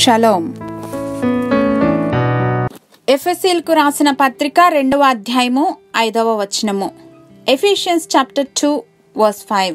shalom ఎఫ్ఎస్సీలకు రాసిన పత్రిక రెండవ అధ్యాయము ఐదవ వచనము Ephesians chapter two verse five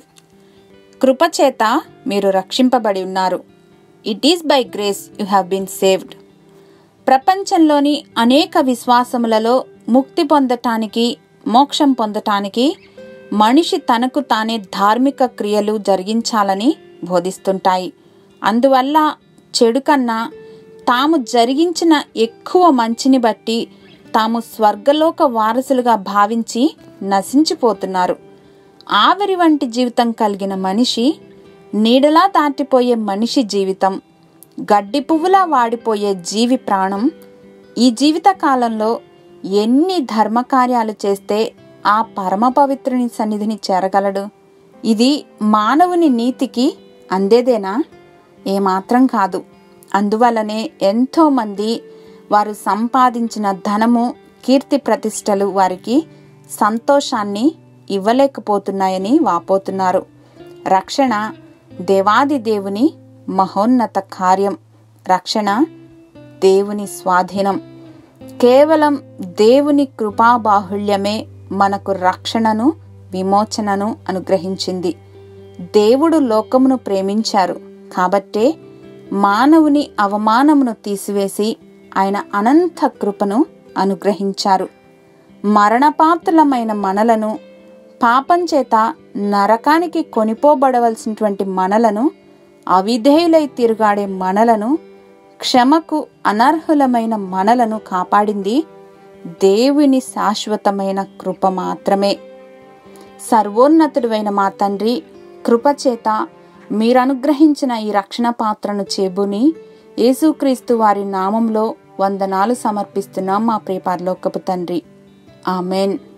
కృపచేత మీరు రక్షింపబడి ఉన్నారు it is by grace you have been saved ప్రపంచంలోని అనేక విశ్వాసములలో ముక్తి పొందటానికి మోక్షం పొందటానికి మనిషి తనకు తానే ధార్మిక క్రియలు జరిగించాలని బోధిస్తుంటాయి అందువల్ల చెడు కన్నా తాము జరిగించిన ఎక్కువ మంచిని బట్టి తాము స్వర్గలోక వారసులుగా భావించి నశించిపోతున్నారు ఆవిరి వంటి జీవితం కలిగిన మనిషి నీడలా దాటిపోయే మనిషి జీవితం గడ్డి పువ్వులా వాడిపోయే జీవి ప్రాణం ఈ జీవిత కాలంలో ఎన్ని ధర్మకార్యాలు చేస్తే ఆ పరమ పవిత్రుని సన్నిధిని చేరగలడు ఇది మానవుని నీతికి అందేదేనా ఏమాత్రం కాదు అందువలనే ఎంతో మంది వారు సంపాదించిన ధనము కీర్తి ప్రతిష్టలు వారికి సంతోషాన్ని ఇవ్వలేకపోతున్నాయని వాపోతున్నారు రక్షణ దేవాది దేవుని మహోన్నత కార్యం రక్షణ దేవుని స్వాధీనం కేవలం దేవుని కృపాబాహుళ్యమే మనకు రక్షణను విమోచనను అనుగ్రహించింది దేవుడు లోకమును ప్రేమించారు కాబట్టే మానవుని అవమానమును తీసివేసి ఆయన అనంత కృపను అనుగ్రహించారు మరణపాత్రలమైన మనలను పాపం చేత నరకానికి కొనిపోబడవలసినటువంటి మనలను అవిధేయులై తిరుగాడే మనలను క్షమకు అనర్హులమైన మనలను కాపాడింది దేవుని శాశ్వతమైన కృప మాత్రమే సర్వోన్నతుడైన మా తండ్రి కృపచేత మీరనుగ్రహించిన ఈ రక్షణ పాత్రను చేబుని యేసుక్రీస్తు వారి నామంలో వందనాలు సమర్పిస్తున్నాం మా ప్రియపరలోకపు తండ్రి ఆమెన్